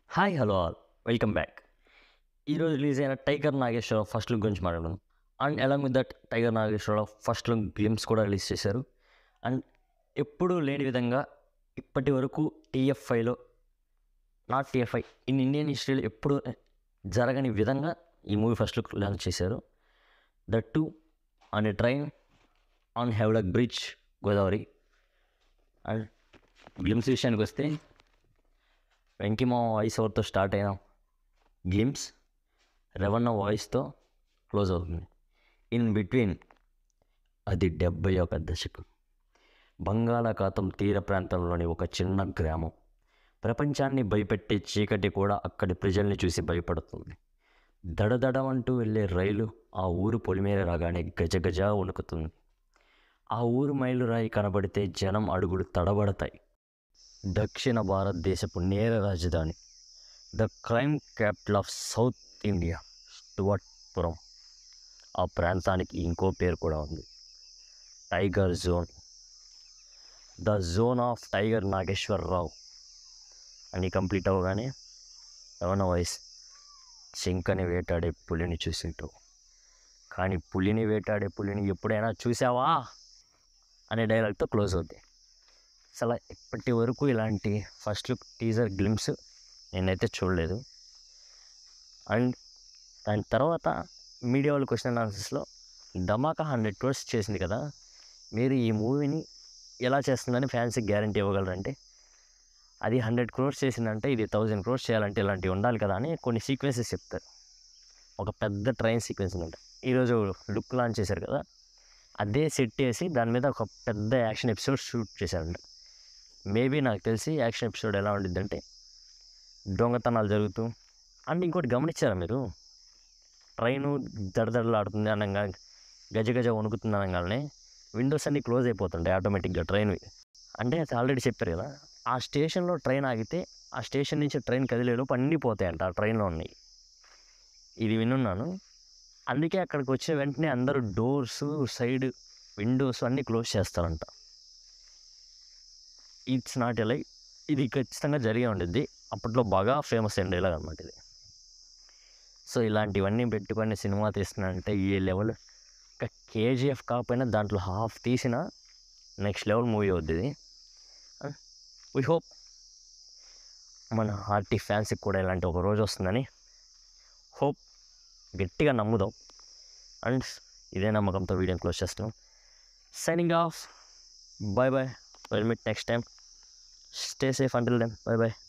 hi hello all welcome back ఈరోజు release అయిన Tiger Nageswararao first look గురించి మాట్లాడడం and along with that Tiger Nageswararao first look glimpse కూడా release చేశారు అండ్ ఎప్పుడూ లేని విధంగా ఇప్పటి వరకు టీఎఫ్ఐలో నాట్ టీఎఫ్ఐ ఇన్ ఇండియన్ హిస్టరీలో ఎప్పుడు జరగని విధంగా ఈ మూవీ ఫస్ట్ లుక్ లాంచ్ చేశారు that too on a train on Havelock bridge Godavari and glimpse విషయానికి వస్తే వెంకిమా వాయిస్ ఓవర్తో స్టార్ట్ అయిన గేమ్స్ రెవన్న వాయిస్తో క్లోజ్ అవుతుంది ఇన్ బిట్వీన్ అది డెబ్బై ఒక దశకం బంగాళాఖాతం తీర ప్రాంతంలోని ఒక చిన్న గ్రామం ప్రపంచాన్ని భయపెట్టే చీకటి కూడా అక్కడి ప్రజల్ని చూసి భయపడుతుంది దడదడమంటూ వెళ్ళే రైలు ఆ ఊరు పొలిమేర రాగానే గజగజ వణుకుతుంది ఆ ఊరు మైలురాయి కనబడితే జనం అడుగులు తడబడతాయి దక్షిణ భారతదేశపు నేర రాజధాని the crime capital of south India Stuartpuram ఆ ప్రాంతానికి ఇంకో పేరు కూడా ఉంది tiger zone the zone of tiger Nageswara Rao అని కంప్లీట్ అవ్వగానే రవణ వాయిస్ చింకని వేటాడే పులిని చూసింటావు కానీ పులిని వేటాడే పులిని ఎప్పుడైనా చూసావా అనే డైలాగ్తో క్లోజ్ అవుతాయి అసలు ఇప్పటి వరకు ఇలాంటి ఫస్ట్ లుక్ టీజర్ గ్లిమ్స్ నేనైతే చూడలేదు అండ్ దాని తర్వాత మీడియా వాళ్ళు క్వశ్చన్ ఆన్సర్స్లో ధమాకా హండ్రెడ్ క్రోర్స్ చేసింది కదా మీరు ఈ మూవీని ఎలా చేస్తుందని ఫ్యాన్స్కి గ్యారంటీ ఇవ్వగలరంటే అది హండ్రెడ్ క్రోర్స్ చేసిందంటే ఇది థౌజండ్ క్రోర్స్ చేయాలంటే ఇలాంటివి ఉండాలి కదా అని కొన్ని సీక్వెన్సెస్ చెప్తారు ఒక పెద్ద ట్రైన్ సీక్వెన్స్ ఉందంట ఈరోజు లుక్ లాంచ్ చేశారు కదా అదే సెట్ చేసి దాని మీద ఒక పెద్ద యాక్షన్ ఎపిసోడ్ షూట్ చేశారంట మేబీ నాకు తెలిసి యాక్షన్ ఎపిసోడ్ ఎలా ఉండిద్దంటే దొంగతనాలు జరుగుతూ అండ్ ఇంకోటి గమనించారా మీరు ట్రైను దడదడలాడుతుంది అనగా గజ గజ వణుకుతుంది అనగానే విండోస్ అన్నీ క్లోజ్ అయిపోతుంటాయి ఆటోమేటిక్గా ట్రైన్ అంటే అది ఆల్రెడీ చెప్పారు కదా ఆ స్టేషన్లో ట్రైన్ ఆగితే ఆ స్టేషన్ నుంచి ట్రైన్ కదిలేలోపు అన్నీ పోతాయంట ఆ ట్రైన్లో ఉన్నాయి ఇది వినున్నాను అందుకే అక్కడికి వచ్చిన వెంటనే అందరూ డోర్స్ సైడ్ విండోస్ అన్నీ క్లోజ్ చేస్తారంట ఇట్స్ నాట్ ఎలై ఇది ఖచ్చితంగా జరిగే ఉండిద్ది అప్పట్లో బాగా ఫేమస్ అయిన డైలాగ్ అనమాట ఇది సో ఇలాంటివన్నీ పెట్టుకొని సినిమా తీస్తున్నానంటే ఈ లెవెల్ ఒక కేజీఎఫ్ కాకపోయినా దాంట్లో హాఫ్ తీసిన నెక్స్ట్ లెవెల్ మూవీ అవుద్ది ఇది వీ హోప్ మన ఆర్టీ ఫ్యాన్స్కి కూడా ఇలాంటి ఒక రోజు వస్తుందని హోప్ గట్టిగా నమ్ముదాం అండ్ ఇదే నమ్మకంతో వీడియోని క్లోజ్ చేస్తున్నాం signing off bye bye we'll meet next time stay safe until then bye bye